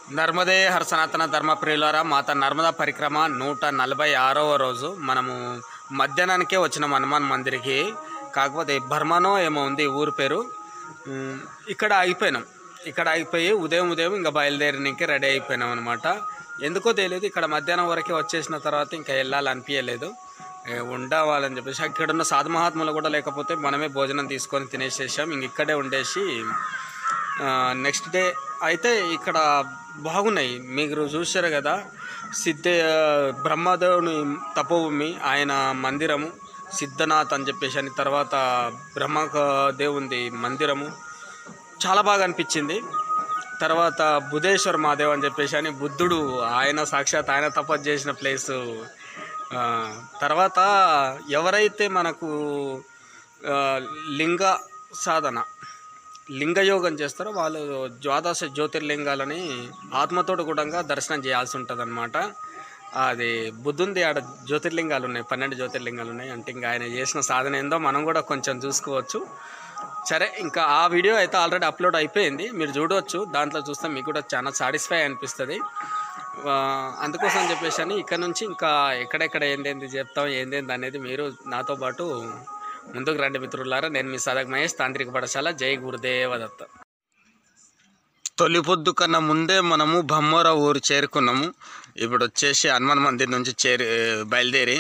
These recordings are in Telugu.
నర్మదే హర సనాతన ధర్మ ప్రియులారా మాత నర్మదా పరిక్రమ నూట నలభై ఆరవ రోజు మనము మధ్యాహ్నానికే వచ్చినాం హనుమాన్ మందిరికి కాకపోతే బర్మానో ఏమో ఉంది ఊరు పేరు ఉమ్, ఇక్కడ ఆగిపోయినాం ఇక్కడ ఆగిపోయి ఉదయం ఉదయం ఇంకా బయలుదేరడానికి రెడీ అయిపోయినాం అనమాట ఎందుకో తెలియదు ఇక్కడ మధ్యాహ్నం వరకే వచ్చేసిన తర్వాత ఇంకా వెళ్ళాలనిపించలేదు ఏ, ఉండవాలని చెప్పేసి ఇక్కడ ఉన్న సాధు మహాత్ములు కూడా లేకపోతే మనమే భోజనం తీసుకొని తినేసేసాం ఇంక ఇక్కడే ఉండేసి నెక్స్ట్ డే అయితే ఇక్కడ బాగున్నాయి మీరు చూశారు కదా సిద్ధ బ్రహ్మదేవుని తపోభూమి ఆయన మందిరము సిద్ధనాథ్ అని చెప్పేసి అని తర్వాత బ్రహ్మ దేవుంది మందిరము చాలా బాగా అనిపించింది తర్వాత బుధేశ్వర మహాదేవ్ అని చెప్పేసి అని బుద్ధుడు ఆయన సాక్షాత్ ఆయన తపస్సు చేసిన ప్లేసు ఆ, తర్వాత ఎవరైతే మనకు ఆ, లింగ సాధన లింగయోగం చేస్తారో వాళ్ళు ద్వాదశ జ్యోతిర్లింగాలని ఆత్మతోటి కూడా దర్శనం చేయాల్సి ఉంటుంది అనమాట అది బుద్ధుంది ఆడ జ్యోతిర్లింగాలు ఉన్నాయి పన్నెండు జ్యోతిర్లింగాలు ఉన్నాయి అంటే ఇంకా ఆయన చేసిన సాధన ఏందో మనం కూడా కొంచెం చూసుకోవచ్చు సరే ఇంకా ఆ వీడియో అయితే ఆల్రెడీ అప్లోడ్ అయిపోయింది మీరు చూడవచ్చు దాంట్లో చూస్తే మీకు కూడా చాలా సాటిస్ఫై అనిపిస్తుంది ఆ, అందుకోసం చెప్పేసి అని ఇక్కడ నుంచి ఇంకా ఎక్కడెక్కడ ఏందేంది చెప్తాం ఏందేంది అనేది మీరు నాతో పాటు ముందుకు రండి మిత్రులారా నేను మీ సదక్ మహేష్ తాంత్రిక పాఠశాల జై గురుదేవదత్త తొలి పొద్దు కన్నా ముందే మనము బొమ్మర ఊరు చేరుకున్నాము ఇప్పుడు వచ్చేసి హనుమాన్ మందిర్ నుంచి చేరి బయలుదేరి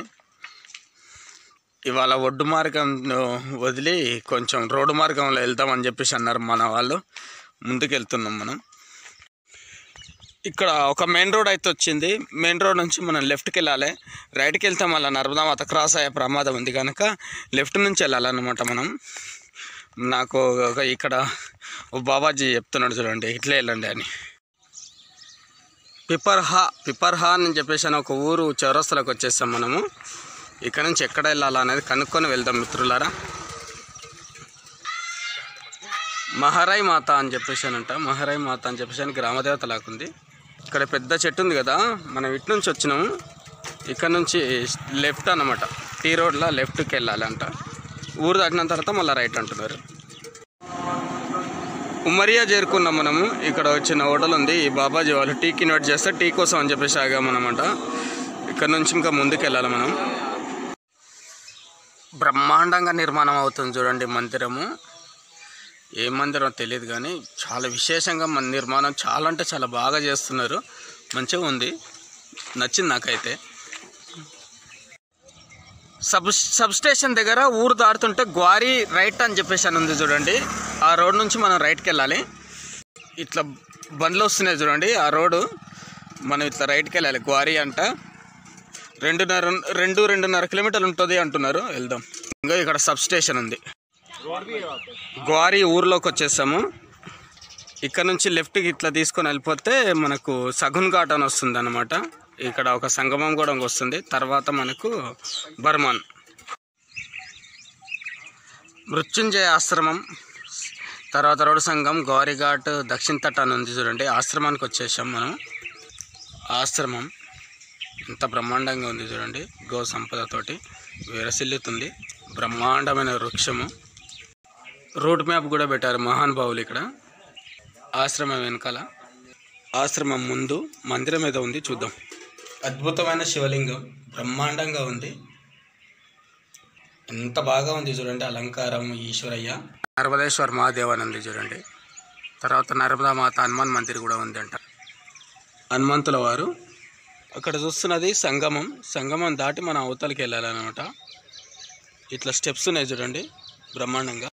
ఇవాళ ఒడ్డు మార్గం వదిలి కొంచెం రోడ్డు మార్గంలో వెళ్దామని చెప్పేసి అన్నారు మన వాళ్ళు ముందుకు వెళ్తున్నాం మనం ఇక్కడ ఒక మెయిన్ రోడ్ అయితే వచ్చింది మెయిన్ రోడ్ నుంచి మనం లెఫ్ట్కి వెళ్ళాలి రైట్కి వెళ్తే మళ్ళీ నర్మదా మాత క్రాస్ అయ్యే ప్రమాదం ఉంది కనుక లెఫ్ట్ నుంచి వెళ్ళాలన్నమాట మనం నాకు ఒక ఇక్కడ ఓ బాబాజీ చెప్తున్నాడు చూడండి ఇట్లే వెళ్ళండి అని పిపర్హా పిపర్హా అని చెప్పేసి అని ఒక ఊరు చౌరస్తలకు వచ్చేసాం మనము ఇక్కడ నుంచి ఎక్కడ వెళ్ళాలా అనేది కనుక్కొని వెళ్దాం మిత్రులారా మహారాయి మాత అని చెప్పేసి అని అంట మహారాయి మాత అని చెప్పేసి అని గ్రామదేవత లాకుంది ఇక్కడ పెద్ద చెట్టు ఉంది కదా మనం ఇటు నుంచి వచ్చినాము ఇక్కడ నుంచి లెఫ్ట్ అన్నమాట టీ రోడ్లో లెఫ్ట్కి వెళ్ళాలంట ఊరు దాటిన తర్వాత మళ్ళీ రైట్ అంటున్నారు ఉమరియా చేరుకున్నాం మనము ఇక్కడ వచ్చిన హోటల్ ఉంది ఈ బాబాజీ వాళ్ళు టీకి ఇన్వైట్ చేస్తే టీ కోసం అని చెప్పేసి ఆగామన్నమాట ఇక్కడ నుంచి ఇంకా ముందుకు వెళ్ళాలి మనం బ్రహ్మాండంగా నిర్మాణం అవుతుంది చూడండి మందిరము ఏ మందిరం తెలియదు కానీ చాలా విశేషంగా మన నిర్మాణం చాలా అంటే చాలా బాగా చేస్తున్నారు మంచిగా ఉంది నచ్చింది నాకైతే సబ్ సబ్ స్టేషన్ దగ్గర ఊరు దాటుతుంటే గ్వారీ రైట్ అని చెప్పేసి అని ఉంది చూడండి ఆ రోడ్ నుంచి మనం రైట్కి వెళ్ళాలి ఇట్లా బండ్లు వస్తున్నాయి చూడండి ఆ రోడ్డు మనం ఇట్లా రైట్కి వెళ్ళాలి గ్వారీ అంట రెండున్నర రెండు రెండున్నర కిలోమీటర్లు ఉంటుంది అంటున్నారు వెళ్దాం ఇంకా ఇక్కడ సబ్ స్టేషన్ ఉంది గ్వారీ ఊర్లోకి వచ్చేసాము ఇక్కడ నుంచి లెఫ్ట్కి ఇట్లా తీసుకొని వెళ్ళిపోతే మనకు సగున్ ఘాట్ అని వస్తుంది అనమాట ఇక్కడ ఒక సంగమం కూడా వస్తుంది తర్వాత మనకు బర్మాన్ మృత్యుంజయ ఆశ్రమం తర్వాత రోడ్డు సంఘం గౌరీఘాట్ దక్షిణ తట్ట అని ఉంది చూడండి ఆశ్రమానికి వచ్చేసాం మనం ఆశ్రమం ఎంత బ్రహ్మాండంగా ఉంది చూడండి గో సంపదతోటి విరసిల్లుతుంది బ్రహ్మాండమైన వృక్షము రూట్ మ్యాప్ కూడా పెట్టారు మహానుభావులు ఇక్కడ ఆశ్రమం వెనకాల ఆశ్రమం ముందు మందిరం మీద ఉంది చూద్దాం అద్భుతమైన శివలింగం బ్రహ్మాండంగా ఉంది ఎంత బాగా ఉంది చూడండి అలంకారం ఈశ్వరయ్య నర్మదేశ్వర్ మహాదేవ్ అని ఉంది చూడండి తర్వాత నర్మదా మాత హనుమాన్ మందిర్ కూడా ఉందంట హనుమంతుల వారు అక్కడ చూస్తున్నది సంగమం సంగమం దాటి మనం అవతలకి వెళ్ళాలన్నమాట ఇట్లా స్టెప్స్ ఉన్నాయి చూడండి బ్రహ్మాండంగా